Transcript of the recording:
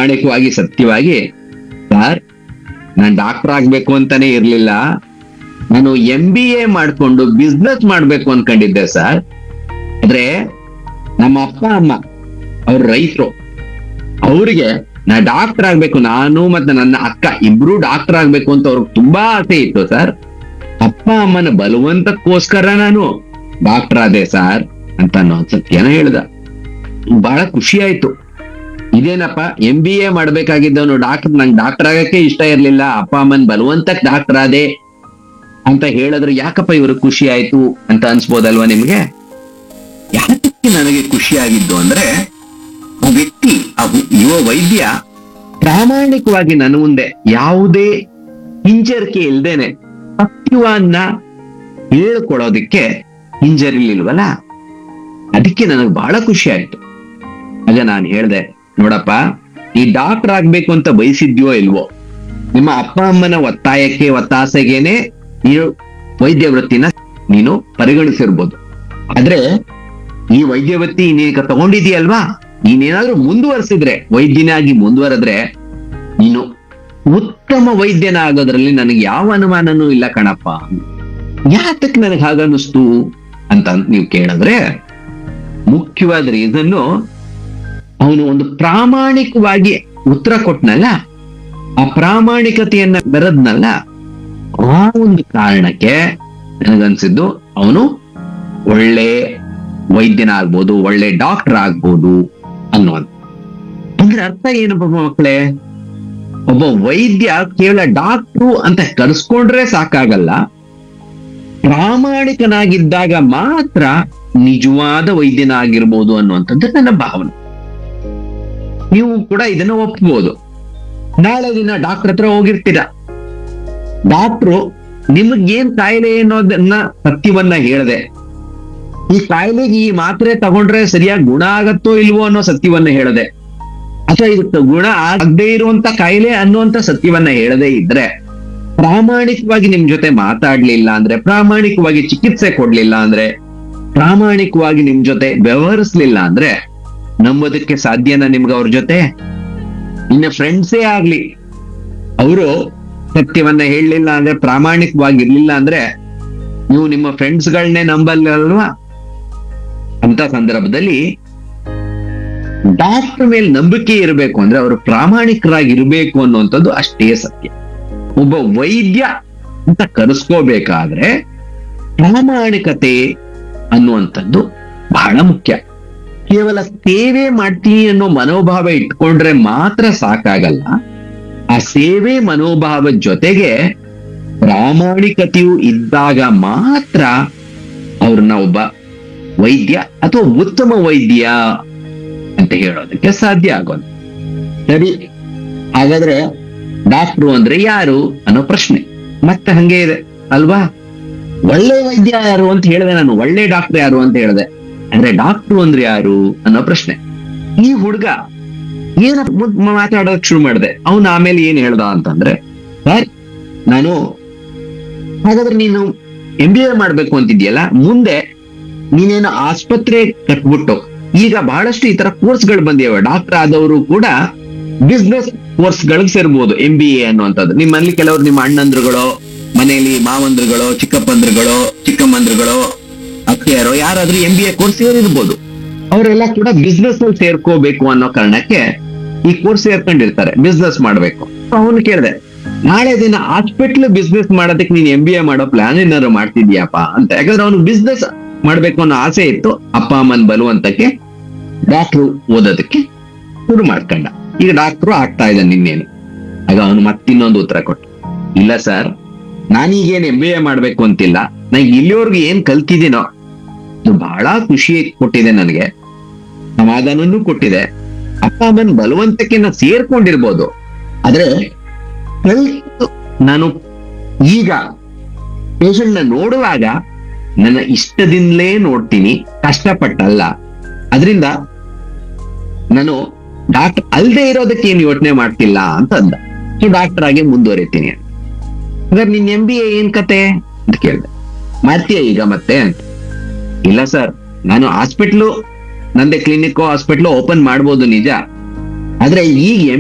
ಪ್ರಾಮಾಣಿಕವಾಗಿ ಸತ್ಯವಾಗಿ ಸರ್ ನಾನು ಡಾಕ್ಟರ್ ಆಗ್ಬೇಕು ಅಂತಾನೆ ಇರ್ಲಿಲ್ಲ ನಾನು ಎಂ ಬಿ ಎ ಮಾಡ್ಕೊಂಡು ಬಿಸ್ನೆಸ್ ಮಾಡ್ಬೇಕು ಅನ್ಕೊಂಡಿದ್ದೆ ಸರ್ ಆದ್ರೆ ನಮ್ಮ ಅಪ್ಪ ಅಮ್ಮ ಅವ್ರ ರೈತರು ಅವ್ರಿಗೆ ನಾ ಡಾಕ್ಟರ್ ಆಗ್ಬೇಕು ನಾನು ಮತ್ತೆ ನನ್ನ ಅಕ್ಕ ಇಬ್ರು ಡಾಕ್ಟರ್ ಆಗ್ಬೇಕು ಅಂತ ಅವ್ರಿಗೆ ತುಂಬಾ ಆಸೆ ಇತ್ತು ಸರ್ ಅಪ್ಪ ಅಮ್ಮನ ಬಲವಂತಕ್ಕೋಸ್ಕರ ನಾನು ಡಾಕ್ಟರ್ ಆದೆ ಸರ್ ಅಂತ ಅನ್ನೋ ಸತ್ಯನ ಹೇಳ್ದ ಬಹಳ ಖುಷಿ ಆಯ್ತು ಇದೇನಪ್ಪ ಎಂ ಬಿ ಎ ಮಾಡ್ಬೇಕಾಗಿದ್ದವನು ಡಾಕ್ಟರ್ ನಂಗೆ ಡಾಕ್ಟರ್ ಆಗಕ್ಕೆ ಇಷ್ಟ ಇರ್ಲಿಲ್ಲ ಅಪ್ಪ ಅಮ್ಮನ್ ಬಲವಂತಕ್ ಡಾಕ್ಟರ್ ಆದೆ ಅಂತ ಹೇಳಿದ್ರೆ ಯಾಕಪ್ಪ ಇವರು ಖುಷಿ ಆಯ್ತು ಅಂತ ಅನ್ಸ್ಬೋದಲ್ವಾ ನಿಮ್ಗೆ ಯಾತಕ್ಕೆ ನನಗೆ ಖುಷಿ ಆಗಿದ್ದು ಅಂದ್ರೆ ಆ ವ್ಯಕ್ತಿ ಆ ಹು- ಯುವ ವೈದ್ಯ ಪ್ರಾಮಾಣಿಕವಾಗಿ ನನ್ನ ಮುಂದೆ ಯಾವುದೇ ಹಿಂಜರಿಕೆ ಇಲ್ದೇನೆ ಸತ್ಯವನ್ನ ಹೇಳ್ಕೊಡೋದಕ್ಕೆ ಹಿಂಜರಿಲಿಲ್ವಲ್ಲ ಅದಕ್ಕೆ ನನಗೆ ಬಹಳ ಖುಷಿ ಆಯ್ತು ಆಗ ನಾನು ಹೇಳ್ದೆ ನೋಡಪ್ಪ ಈ ಡಾಕ್ಟರ್ ಆಗ್ಬೇಕು ಅಂತ ಬಯಸಿದ್ಯೋ ಇಲ್ವೋ ನಿಮ್ಮ ಅಪ್ಪ ಅಮ್ಮನ ಒತ್ತಾಯಕ್ಕೆ ಒತ್ತಾಸೆಗೇನೆ ನೀನು ವೈದ್ಯ ವೃತ್ತಿನ ನೀನು ಪರಿಗಣಿಸಿರ್ಬೋದು ಆದ್ರೆ ಈ ವೈದ್ಯ ವೃತ್ತಿ ನೀನೀಗ ತಗೊಂಡಿದೀಯಲ್ವಾ ನೀನೇನಾದ್ರೂ ಮುಂದುವರೆಸಿದ್ರೆ ವೈದ್ಯನಾಗಿ ಮುಂದುವರೆದ್ರೆ ನೀನು ಉತ್ತಮ ವೈದ್ಯನ ಆಗೋದ್ರಲ್ಲಿ ನನಗೆ ಯಾವ ಅನುಮಾನನೂ ಇಲ್ಲ ಕಣಪ್ಪ ಯಾತಕ್ ನನಗೆ ಹಾಗನ್ನಿಸ್ತು ಅಂತ ನೀವು ಕೇಳಿದ್ರೆ ಮುಖ್ಯವಾದ ರೀಸನ್ನು ಅವನು ಒಂದು ಪ್ರಾಮಾಣಿಕವಾಗಿ ಉತ್ತರ ಕೊಟ್ನಲ್ಲ ಆ ಪ್ರಾಮಾಣಿಕತೆಯನ್ನ ಬೆರೆದ್ನಲ್ಲ ಆ ಒಂದು ಕಾರಣಕ್ಕೆ ನನಗನ್ಸಿದ್ದು ಅವನು ಒಳ್ಳೆ ವೈದ್ಯನಾಗ್ಬೋದು ಒಳ್ಳೆ ಡಾಕ್ಟರ್ ಆಗ್ಬೋದು ಅನ್ನುವಂತ ಅಂದ್ರೆ ಅರ್ಥ ಏನಪ್ಪ ಮಕ್ಕಳೇ ಒಬ್ಬ ವೈದ್ಯ ಕೇವಲ ಡಾಕ್ಟ್ರು ಅಂತ ಕರೆಸ್ಕೊಂಡ್ರೆ ಸಾಕಾಗಲ್ಲ ಪ್ರಾಮಾಣಿಕನಾಗಿದ್ದಾಗ ಮಾತ್ರ ನಿಜವಾದ ವೈದ್ಯನಾಗಿರ್ಬೋದು ಅನ್ನುವಂಥದ್ದು ನನ್ನ ಭಾವನೆ ನೀವು ಕೂಡ ಇದನ್ನ ಒಪ್ಬೋದು ನಾಳೆ ದಿನ ಡಾಕ್ಟರ್ ಹತ್ರ ಹೋಗಿರ್ತೀರ ಡಾಕ್ಟ್ರು ನಿಮಗೇನ್ ಕಾಯಿಲೆ ಅನ್ನೋದನ್ನ ಸತ್ಯವನ್ನ ಹೇಳ್ದೆ ಈ ಕಾಯಿಲೆಗೆ ಈ ಮಾತ್ರೆ ತಗೊಂಡ್ರೆ ಸರಿಯಾಗಿ ಗುಣ ಆಗತ್ತೋ ಇಲ್ವೋ ಅನ್ನೋ ಸತ್ಯವನ್ನ ಹೇಳದೆ ಅಥವಾ ಇದಕ್ಕೆ ಗುಣ ಆಗದೆ ಇರುವಂತ ಕಾಯಿಲೆ ಅನ್ನುವಂತ ಸತ್ಯವನ್ನ ಹೇಳದೆ ಇದ್ರೆ ಪ್ರಾಮಾಣಿಕವಾಗಿ ನಿಮ್ ಜೊತೆ ಮಾತಾಡ್ಲಿಲ್ಲ ಅಂದ್ರೆ ಪ್ರಾಮಾಣಿಕವಾಗಿ ಚಿಕಿತ್ಸೆ ಕೊಡ್ಲಿಲ್ಲ ಅಂದ್ರೆ ಪ್ರಾಮಾಣಿಕವಾಗಿ ನಿಮ್ ಜೊತೆ ವ್ಯವಹರಿಸ್ಲಿಲ್ಲ ಅಂದ್ರೆ ನಂಬೋದಕ್ಕೆ ಸಾಧ್ಯನಾ ನಿಮ್ಗೆ ಅವ್ರ ಜೊತೆ ಇನ್ನ ಫ್ರೆಂಡ್ಸೇ ಆಗ್ಲಿ ಅವರು ಸತ್ಯವನ್ನ ಹೇಳಲಿಲ್ಲ ಅಂದ್ರೆ ಪ್ರಾಮಾಣಿಕವಾಗಿರ್ಲಿಲ್ಲ ಅಂದ್ರೆ ನೀವು ನಿಮ್ಮ ಫ್ರೆಂಡ್ಸ್ಗಳನ್ನೇ ನಂಬಲ್ಲಲ್ವಾ ಅಂತ ಸಂದರ್ಭದಲ್ಲಿ ಡಾಕ್ಟರ್ ಮೇಲೆ ನಂಬಿಕೆ ಇರಬೇಕು ಅಂದ್ರೆ ಅವರು ಪ್ರಾಮಾಣಿಕರಾಗಿರ್ಬೇಕು ಅನ್ನುವಂಥದ್ದು ಅಷ್ಟೇ ಸತ್ಯ ಒಬ್ಬ ವೈದ್ಯ ಅಂತ ಕರೆಸ್ಕೋಬೇಕಾದ್ರೆ ಪ್ರಾಮಾಣಿಕತೆ ಅನ್ನುವಂಥದ್ದು ಬಹಳ ಮುಖ್ಯ ಕೇವಲ ಸೇವೆ ಮಾಡ್ತೀನಿ ಅನ್ನೋ ಮನೋಭಾವ ಇಟ್ಕೊಂಡ್ರೆ ಮಾತ್ರ ಸಾಕಾಗಲ್ಲ ಆ ಸೇವೆ ಮನೋಭಾವದ ಜೊತೆಗೆ ಪ್ರಾಮಾಣಿಕತೆಯು ಇದ್ದಾಗ ಮಾತ್ರ ಅವ್ರನ್ನ ಒಬ್ಬ ವೈದ್ಯ ಅಥವಾ ಉತ್ತಮ ವೈದ್ಯ ಅಂತ ಹೇಳೋದಕ್ಕೆ ಸಾಧ್ಯ ಆಗೋದು ಸರಿ ಹಾಗಾದ್ರೆ ಡಾಕ್ಟ್ರು ಅಂದ್ರೆ ಯಾರು ಅನ್ನೋ ಪ್ರಶ್ನೆ ಮತ್ತೆ ಹಂಗೆ ಇದೆ ಅಲ್ವಾ ಒಳ್ಳೆ ವೈದ್ಯ ಯಾರು ಅಂತ ಹೇಳಿದೆ ನಾನು ಒಳ್ಳೆ ಡಾಕ್ಟರ್ ಯಾರು ಅಂತ ಹೇಳಿದೆ ಅಂದ್ರೆ ಡಾಕ್ಟ್ರು ಅಂದ್ರೆ ಯಾರು ಅನ್ನೋ ಪ್ರಶ್ನೆ ಈ ಹುಡುಗ ಏನ ಮುದ್- ಮಾತಾಡೋದಕ್ ಶುರು ಮಾಡಿದೆ ಅವನು ಆಮೇಲೆ ಏನ್ ಹೇಳ್ದ ಅಂತಂದ್ರೆ ಸರ್ ನಾನು ಹಾಗಾದ್ರೆ ನೀನು ಎಂ ಬಿ ಎ ಮಾಡ್ಬೇಕು ಅಂತಿದ್ಯಲ್ಲ ಮುಂದೆ ನೀನೇನು ಆಸ್ಪತ್ರೆ ಕಟ್ಬಿಟ್ಟು ಈಗ ಬಹಳಷ್ಟು ಈ ತರ ಕೋರ್ಸ್ಗಳು ಬಂದಿವೆ ಡಾಕ್ಟರ್ ಆದವರು ಕೂಡ ಬಿಸ್ನೆಸ್ ಕೋರ್ಸ್ ಗಳಿಗೆ ಸೇರ್ಬೋದು ಎಂ ಬಿ ಎ ಅನ್ನುವಂಥದ್ದು ನಿಮ್ಮಲ್ಲಿ ಕೆಲವರು ನಿಮ್ಮ ಅಣ್ಣಂದ್ರುಗಳು ಮನೆಯಲ್ಲಿ ಮಾವಂದ್ರುಗಳು ಚಿಕ್ಕಪ್ಪಂದ್ರುಗಳು ಚಿಕ್ಕಮ್ಮಂದ್ರುಗಳು ಅತ್ತೆಯರು ಯಾರಾದ್ರೂ ಎಂ ಬಿ ಎ ಕೋರ್ಸ್ ಸೇರಿರ್ಬೋದು ಅವರೆಲ್ಲ ಕೂಡ ಬಿಸ್ನೆಸ್ ಅಲ್ಲಿ ಸೇರ್ಕೋಬೇಕು ಅನ್ನೋ ಕಾರಣಕ್ಕೆ ಈ ಕೋರ್ಸ್ ಸೇರ್ಕೊಂಡಿರ್ತಾರೆ ಬಿಸ್ನೆಸ್ ಮಾಡ್ಬೇಕು ಅವನು ಕೇಳಿದೆ ನಾಳೆ ದಿನ ಹಾಸ್ಪಿಟ್ಲ್ ಬಿಸ್ನೆಸ್ ಮಾಡೋದಕ್ಕೆ ನೀನ್ ಎಂ ಬಿ ಎ ಮಾಡೋ ಪ್ಲಾನ್ ಏನಾದ್ರು ಮಾಡ್ತಿದ್ಯಾಪ ಅಂತ ಯಾಕಂದ್ರೆ ಅವನು ಬಿಸ್ನೆಸ್ ಮಾಡ್ಬೇಕು ಅನ್ನೋ ಆಸೆ ಇತ್ತು ಅಪ್ಪ ಅಮ್ಮನ್ ಬಲುವಂತಕ್ಕೆ ಡಾಕ್ಟ್ರು ಓದೋದಕ್ಕೆ ಶುರು ಮಾಡ್ಕೊಂಡ ಈಗ ಡಾಕ್ಟ್ರು ಆಗ್ತಾ ಇದ್ದಾನೆ ನಿನ್ನೇನು ಆಗ ಅವನು ಮತ್ತಿನ್ನೊಂದು ಉತ್ತರ ಕೊಟ್ಟು ಇಲ್ಲ ಸರ್ ನಾನೀಗೇನ್ ಎಂ ಬಿ ಎ ಮಾಡ್ಬೇಕು ಅಂತಿಲ್ಲ ನಂಗೆ ಇಲ್ಲಿವರೆಗೂ ಏನ್ ಕಲ್ತಿದ್ದೀನೋ ಇದು ಬಹಳ ಖುಷಿ ಕೊಟ್ಟಿದೆ ನನಗೆ ಸಮಾಧಾನನೂ ಕೊಟ್ಟಿದೆ ಅಪ್ಪ ಅಮ್ಮನ ಬಲವಂತಕ್ಕೆ ನಾನು ಸೇರ್ಕೊಂಡಿರ್ಬೋದು ಆದ್ರೆ ಕಲ್ತು ನಾನು ಈಗ ಪೇಷಂಟ್ ನ ನೋಡುವಾಗ ನನ್ನ ಇಷ್ಟದಿಂದಲೇ ನೋಡ್ತೀನಿ ಕಷ್ಟಪಟ್ಟಲ್ಲ ಅದರಿಂದ ನಾನು ಡಾಕ್ಟರ್ ಅಲ್ದೇ ಇರೋದಕ್ಕೆ ಏನು ಯೋಚನೆ ಮಾಡ್ತಿಲ್ಲ ಅಂತ ಅಂದ ಸೊ ಡಾಕ್ಟರ್ ಆಗಿ ಮುಂದುವರಿತೀನಿ ಅಂತ. ಹಾಗಾದ್ರೆ ನಿನ್ ಎಂ ಬಿ ಎ ಏನ್ ಕತೆ ಅಂತ ಕೇಳಿದೆ ಮಾಡ್ತೀಯ ಈಗ ಮತ್ತೆ ಅಂತ ಇಲ್ಲ ಸರ್ ನಾನು ಹಾಸ್ಪಿಟ್ಲು ನಂದೇ ಕ್ಲಿನಿಕ್ ಹಾಸ್ಪಿಟ್ಲು ಓಪನ್ ಮಾಡ್ಬೋದು ನಿಜ ಆದ್ರೆ ಈಗ